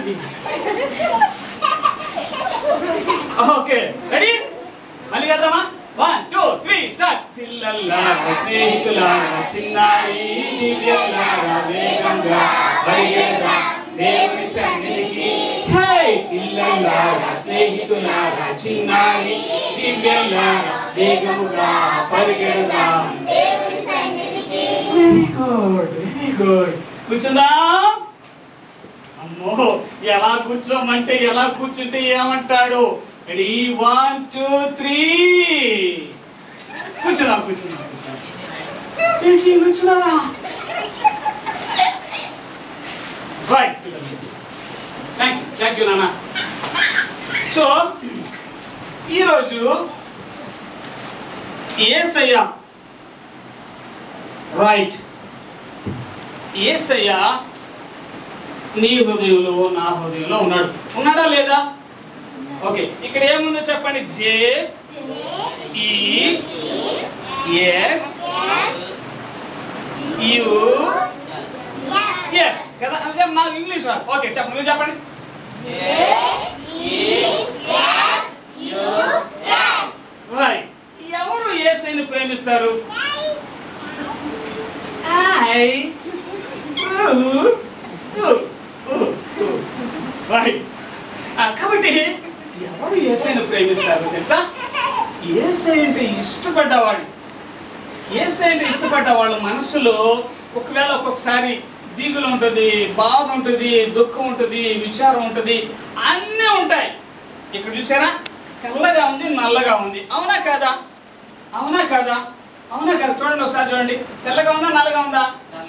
Okay ready మళ్ళీ చేద్దామా one two three start పిల్లల్లారా స్నేహితులారా చిన్నారి దివ్యలారా వేగంగా పరిగెడదాం దేవుని సన్నిధికి హే పిల్లల్లారా స్నేహితులారా చిన్నారి దివ్యలారా వేగముగా పరిగెడదాం వెరీ గుడ్ వెరీ గుడ్ కూర్చుందాం అమ్మో ఎలా కూర్చోమంటే ఎలా కూర్చుంటే ఏమంటాడు రెడీ వన్ టూ త్రీ కూర్చున్నాం కూర్చున్నాం కూర్చున్నాం. ఏంటి కూర్చున్నారా right thank you thank you నాన్న సో ఈరోజు ఏసయ్య రైట్ ఏసయ్య నీ హృదయంలో నా హృదయంలో ఉన్నాడు ఉన్నాడా లేదా ఓకే ఇక్కడ ఏముందో చెప్పండి జే ఈ ఎస్ యు ఎస్ కదా అంటే నాకు ఇంగ్లీష్ రాదు ఓకే చెప్పండి మీరు చెప్పండి రైట్ ఎవరు ఏసైని ప్రేమిస్తారు ఐ రైట్ కాబట్టి ఎవరు ఏసైని ప్రేమిస్తారు తెలుసా ఏసై అంటే ఇష్టపడ్డవాళ్ళు ఏసై అంటే ఇష్టపడ్డ వాళ్ళ మనసులో ఒకవేళ ఒక్కొక్కసారి దిగులు ఉంటుంది బాధ ఉంటుంది దుఃఖం ఉంటుంది విచారం ఉంటుంది అన్నీ ఉంటాయి ఇక్కడ చూసారా తెల్లగా ఉంది నల్లగా ఉంది అవునా కాదా అవునా కాదా అవునా కాదా చూడండి ఒకసారి చూడండి తెల్లగా ఉందా నల్లగా ఉందా